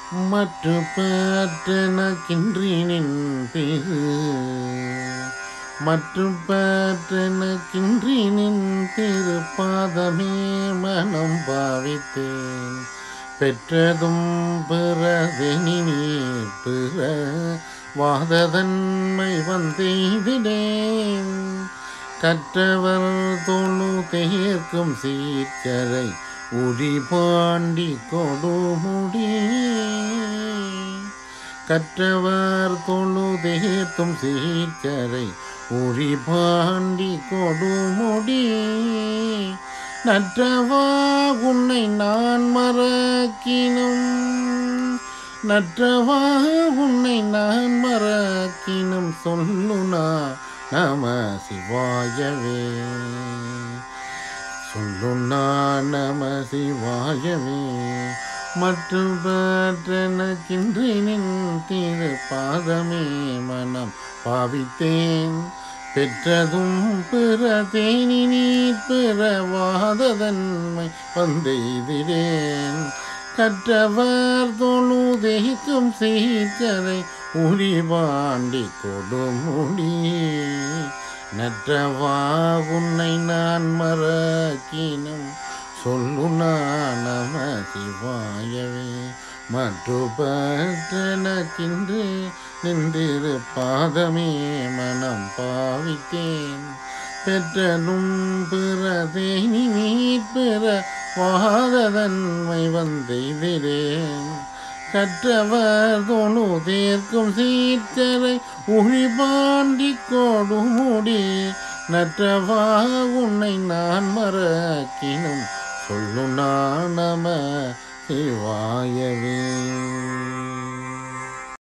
மற்ற பற்றனக்கின்றீனின் திரு மற்றும் பற்றனக்கின்றீனின் திருப்பாதமே மனம் பாவித்தேன் பெற்றதும் பிறதெனி நீர் பிற வாததன்மை வந்தெய்திடேன் கற்றவர் தொழு தேர்க்கும் சீர்கரை உரி பாண்டி கொடுமுடி கற்றவர் தொழு தேர்த்தும் சீர்கரை உரி பாண்டி கொடுமுடி நற்றவா உன்னை நான் மறக்கினும் நற்றவா உன்னை நான் மறக்கினும் சொல்லுனா நம சிவாயவே சொல்லுனா நம சிவாயவே மற்றும் பற்றனக்கின்றேனின் திரு பாதமே மனம் பாவித்தேன் பெற்றதும் பிற தேனி நீர் பிறவாததன்மை வந்தெய்திரேன் கற்றவர் தொழுதேக்கும் சீர்கரை உரி பாண்டி கொடுமுடி நற்றவா உன்னை நான் மறக்கினும் சொல்லுனா நம சிவாயவே மற்றுபற்றனக்கின்று நின்றிரு பாதமே மனம் பாவித்தேன் பெற்றனும் பிறதேனி நீர் பிற வாததன்மை வந்தெய்திரேன் கற்றவர் தொழு தேர்க்கும் சீர்கரை உழிபாண்டி கொடுமுடி நற்றவா உன்னை நான் மறக்கினும் சொல்லு நம சிவாயவே